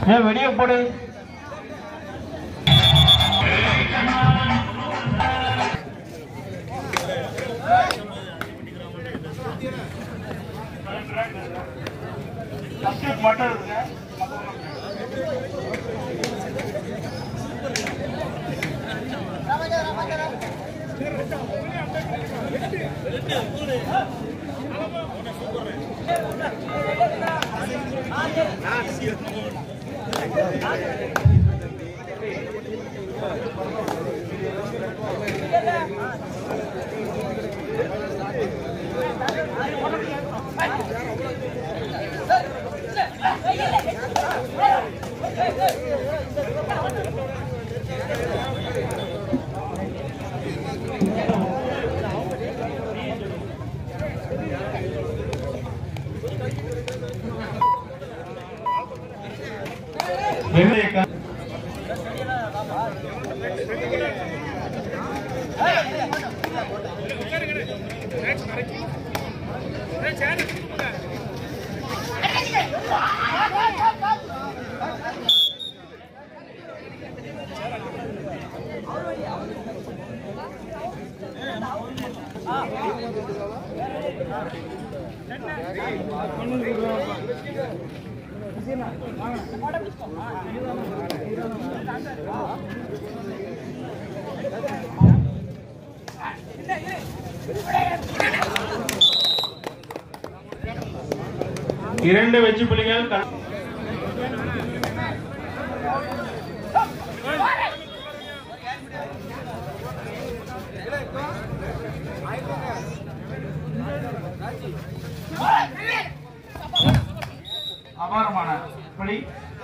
ஏன் வெளியே போடு மட்டும் இருக்குங்க வெள்ளை இரண்டு வெற்றி புலிகள் கள- அபாரமான புலி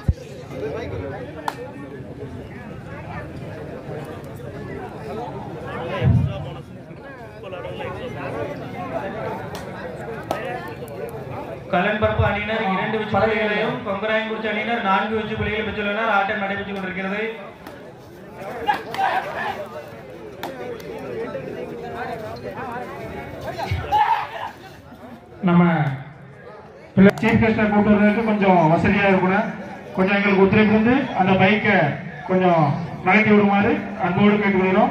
கலன்பரப்பு அணியினர் இரண்டு வெற்றி புள்ளிகளையும் கொங்கராயங்குறிச்சி அணியினர் நான்கு வெற்றி புள்ளிகளை பெற்றுள்ளனர் ஆட்டம் நடைபெற்றுக் கொண்டிருக்கிறது நம்ம சீஃப் கெஸ்டை கூட்டு வர்றதுக்கு கொஞ்சம் வசதியாக இருக்கணும் கொஞ்சம் எங்களுக்கு ஒத்துழைப்பு வந்து அந்த பைக்கை கொஞ்சம் நகர்த்தி விடுமாறு அன்போடு கேட்டுக்கொள்கிறோம்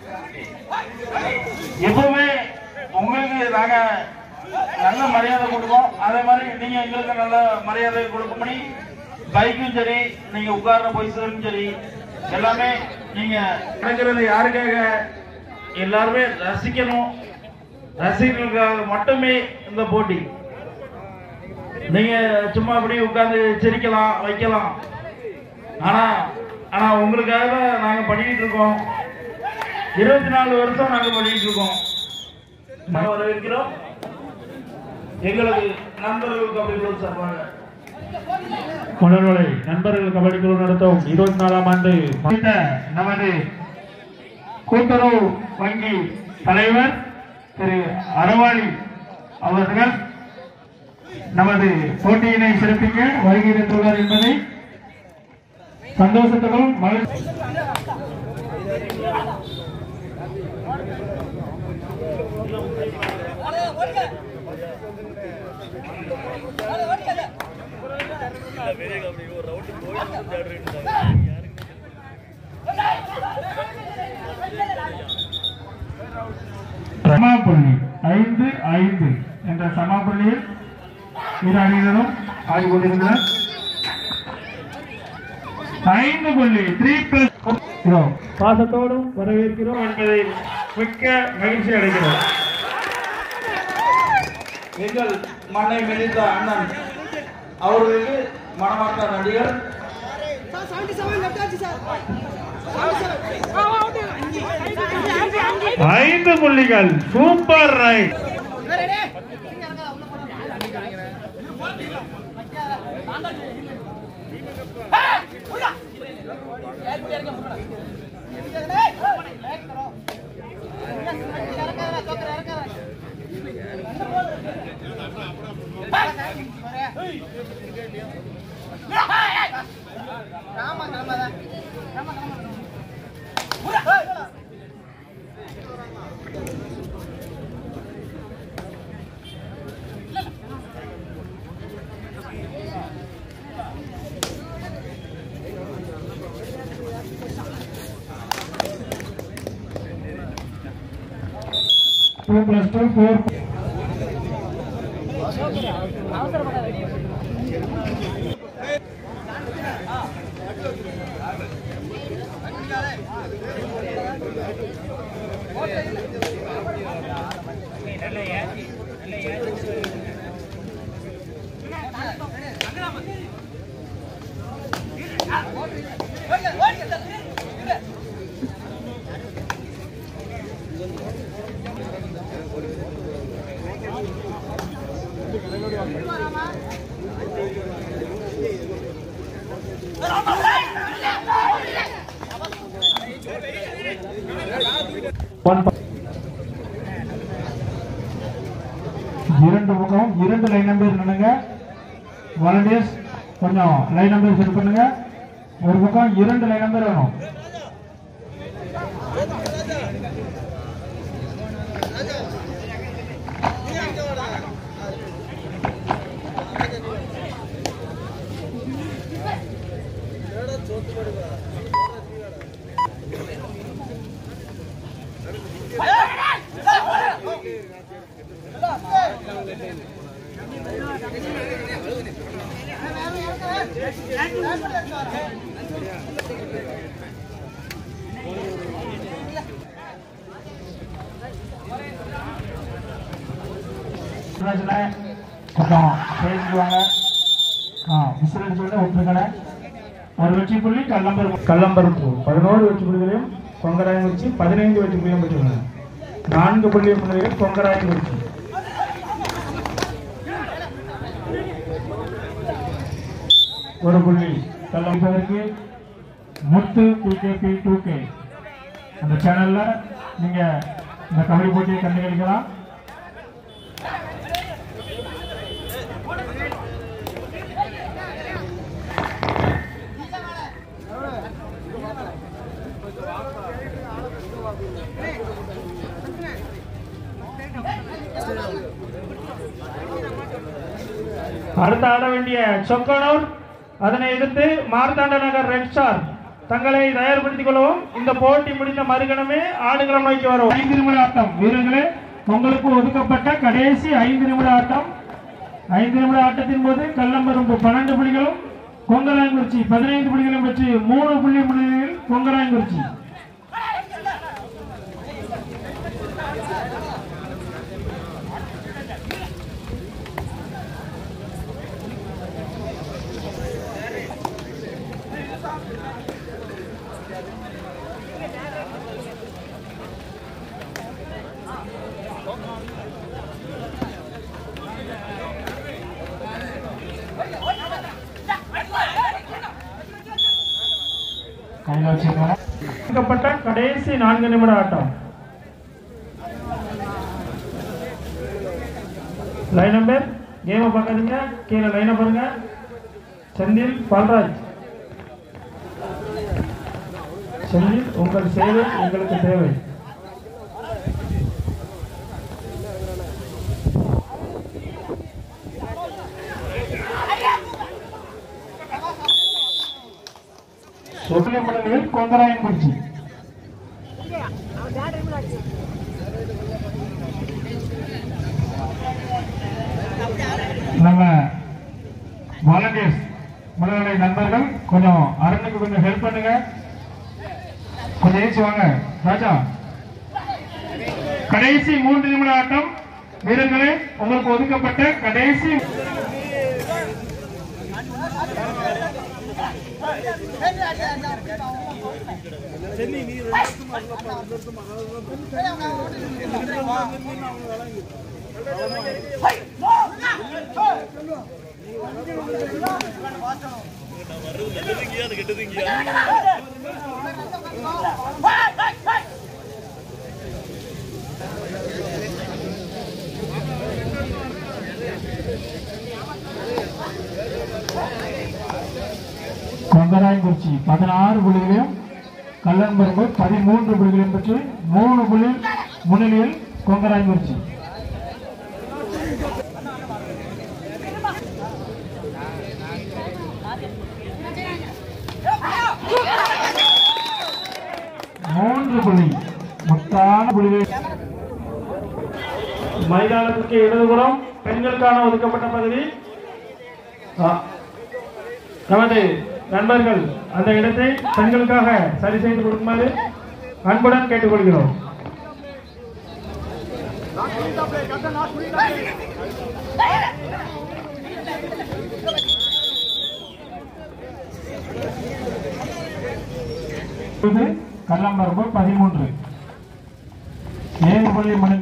எப்பவுமே உங்களுக்கு நாங்க நல்ல மரியாதை கொடுப்போம் அதே மாதிரி நீங்க எங்களுக்கு நல்ல மரியாதை கொடுக்கும்படி பைக்கும் சரி நீங்க உட்கார்ற பொசிஷனும் சரி எல்லாமே நீங்க நடக்கிறது யாருக்காக எல்லாருமே ரசிக்கணும் ரசிகர்களுக்காக மட்டுமே இந்த போட்டி நீங்க சும்மா அப்படியே உட்கார்ந்து சிரிக்கலாம் வைக்கலாம் ஆனா ஆனா உங்களுக்காக தான் நாங்க பண்ணிட்டு இருக்கோம் இருபத்தி நாலு வருஷம் நாங்க பண்ணிட்டு இருக்கோம் நாங்க வரவேற்கிறோம் எங்களது நண்பர்களுக்கு அப்படி சார்பாக மணல்வளை நண்பர்கள் கபடி குழு நடத்தும் இருபத்தி நாலாம் ஆண்டு குறித்த நமது கூட்டுறவு வங்கி தலைவர் திரு அறவாளி அவர்கள் நமது போட்டியினை சிறப்பிக்க வருகை தந்துள்ளார் என்பதை சந்தோஷத்துடன் மகிழ்ச்சி சமாப்புள்ளி ஐந்து ஐந்து என்ற சமாப்புள்ளியில் இரு அணியினரும் ஆடிக்கொண்டிருந்தனர் ஐந்து புள்ளி த்ரீ பிளஸ் பாசத்தோடும் வரவேற்கிறோம் என்பதை மிக்க மகிழ்ச்சி அடைகிறோம் எங்கள் மண்ணை மிதித்த அண்ணன் அவர்களுக்கு மனமார்ந்த நடிகர் சார் செவன்டி செவன் லெஃப்ட் ஆச்சு சார் செவன்டி செவன் ஐந்து புள்ளிகள் super right two plus two four one இரண்டு பக்கம் இரண்டு லைன் நம்பர் நின்னுங்க வாலண்டியர்ஸ் கொஞ்சம் லைன் நம்பர் செட் பண்ணுங்க ஒரு பக்கம் இரண்டு லைன் நம்பர் வேணும் பிரச்சனை கொஞ்சம் பேசிக்குவாங்க ஆ விசில் அடிச்சோடனே விட்டுருக்கணே ஒரு வெற்றி புள்ளி கல்லம்பர் கல்லம்பருப்பு பதினோரு வெற்றி புள்ளிகளையும் கொங்கராயம் வச்சு பதினைந்து வெற்றி புள்ளியும் பெற்றுள்ளன நான்கு புள்ளி புள்ளிகள் கொங்கராயம் வச்சு ஒரு புள்ளி கல்லம்பருக்கு முத்து பிகேபி டூ கே அந்த சேனல்ல நீங்க இந்த கபடி போட்டியை கண்டுகளிக்கலாம் அடுத்து ஆட வேண்டிய சொக்கனூர் அதனை எதிர்த்து மார்த்தாண்ட நகர் ரெட் ஸ்டார் தங்களை தயார்படுத்திக் கொள்ளவும் இந்த போட்டி முடிந்த மறுகணமே ஆடுகளம் நோக்கி வரும் ஐந்து நிமிட ஆட்டம் வீரர்களே உங்களுக்கு ஒதுக்கப்பட்ட கடைசி ஐந்து நிமிட ஆட்டம் ஐந்து நிமிட ஆட்டத்தின் போது கல்லம்பரும்பு பன்னெண்டு புள்ளிகளும் கொங்கலாங்குறிச்சி பதினைந்து புள்ளிகளும் பெற்று மூணு புள்ளி முன்னிலையில் கொங்கலாங்குறிச்சி கையில் வச்சுக்கோங்க கொடுக்கப்பட்ட கடைசி நான்கு நிமிட ஆட்டம் லைன் நம்பர் கேமை பார்க்காதீங்க கீழே லைனை பாருங்க செந்தில் பால்ராஜ் செந்தில் உங்கள் சேவை எங்களுக்கு தேவை சொர்ணமலையில் கொங்கராயன் குறிச்சி நம்ம வாலண்டியர்ஸ் மலையாள நண்பர்கள் கொஞ்சம் அரணுக்கு கொஞ்சம் ஹெல்ப் பண்ணுங்க கொஞ்சம் ஏசி வாங்க ராஜா கடைசி மூன்று நிமிட ஆட்டம் வீரர்களே உங்களுக்கு ஒதுக்கப்பட்ட கடைசி கொங்கராயங்குறிச்சி பதினாறு புள்ளிகளையும் கல்லன்பரும்பு பதிமூன்று புள்ளிகளையும் பெற்று மூணு புள்ளி முன்னிலையில் கொங்கராயங்குறிச்சி மூன்று புள்ளி முத்தான புள்ளிகள் மைதானத்திற்கு இடதுபுறம் பெண்களுக்கான ஒதுக்கப்பட்ட பகுதி ஆ. நமது நண்பர்கள் அந்த இடத்தை பெண்களுக்காக சரி செய்து கொடுக்குமாறு அன்புடன் கேட்டுக்கொள்கிறோம் கள்ளம்பரம்பு பதிமூன்று ஏழு புள்ளி மணி